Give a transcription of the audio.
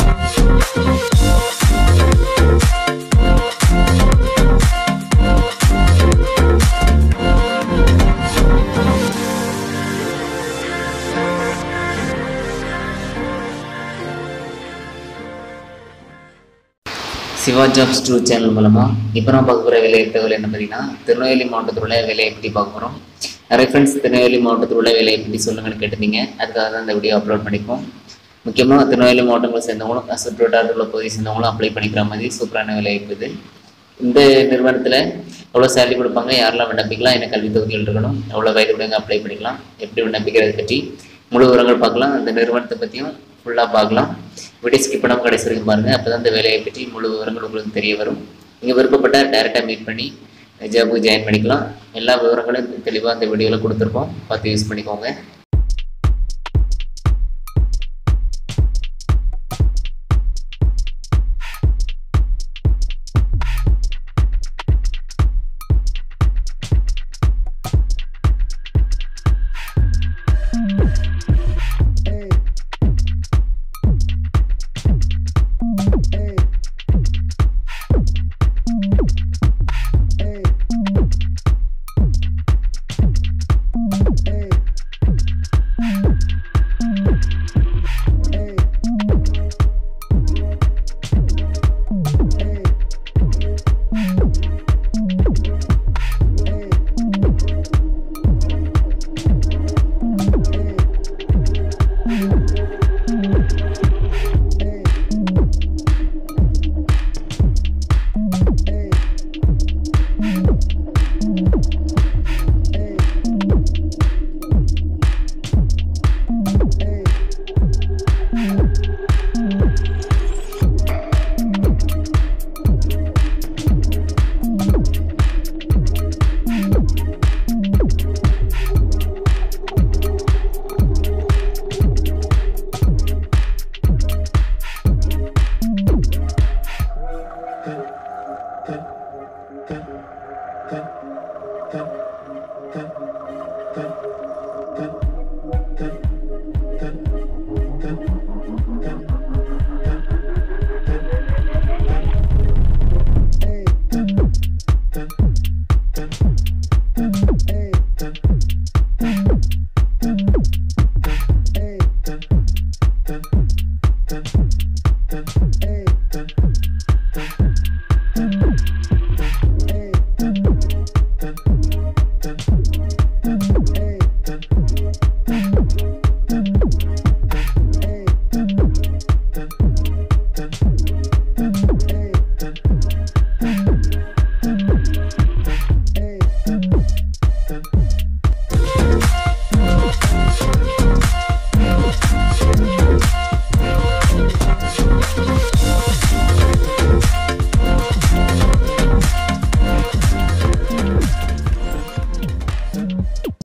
Siva jobs two channel மூலமாக இப்போ நான் பார்க்க போகிற வேலை தகவல் என்ன பார்த்தீங்கன்னா திருநெல்வேலி மாவட்டத்தில் உள்ள வேலையை பற்றி பார்க்க போகிறோம் நிறைய ஃப்ரெண்ட்ஸ் திருநெல்வேலி மாவட்டத்தில் உள்ள வேலையை பற்றி சொல்லுங்கன்னு கேட்டிருந்தீங்க அதுக்காக தான் இந்த வீடியோ அப்லோட் பண்ணிப்போம் முக்கியமாக திருநெல்வேலி மாவட்டங்களை சேர்ந்தவங்களும் சுற்றுவட்டாரத்தில் உள்ள பகுதியை சேர்ந்தவங்களும் அப்ளை பண்ணிக்கிற மாதிரி சூப்பரான வேலை இது இந்த நிறுவனத்தில் எவ்வளோ சேலரி கொடுப்பாங்க யாரெல்லாம் விண்ணப்பிக்கலாம் என்ன கல்வி தொகுதிகள் இருக்கணும் எவ்வளோ வயது உடையவங்க அப்ளை பண்ணிக்கலாம் எப்படி விண்ணப்பிக்கிறது பற்றி முழு விவரங்கள் பார்க்கலாம் அந்த நிறுவனத்தை பற்றியும் ஃபுல்லாக பார்க்கலாம் வீடியோ ஸ்கிப் பண்ணாமல் கடைசி வரைக்கும் பாருங்கள் அப்போ தான் இந்த வேலையை பற்றி முழு விவரங்கள் உங்களுக்கு தெரிய வரும் நீங்கள் விருப்பப்பட்ட டேரெக்டாக மீட் பண்ணி ஜாபுக்கு ஜாயின் பண்ணிக்கலாம் எல்லா விவரங்களும் தெளிவாக இந்த வீடியோவில் கொடுத்துருக்கோம் பார்த்து யூஸ் பண்ணிக்கோங்க Hey.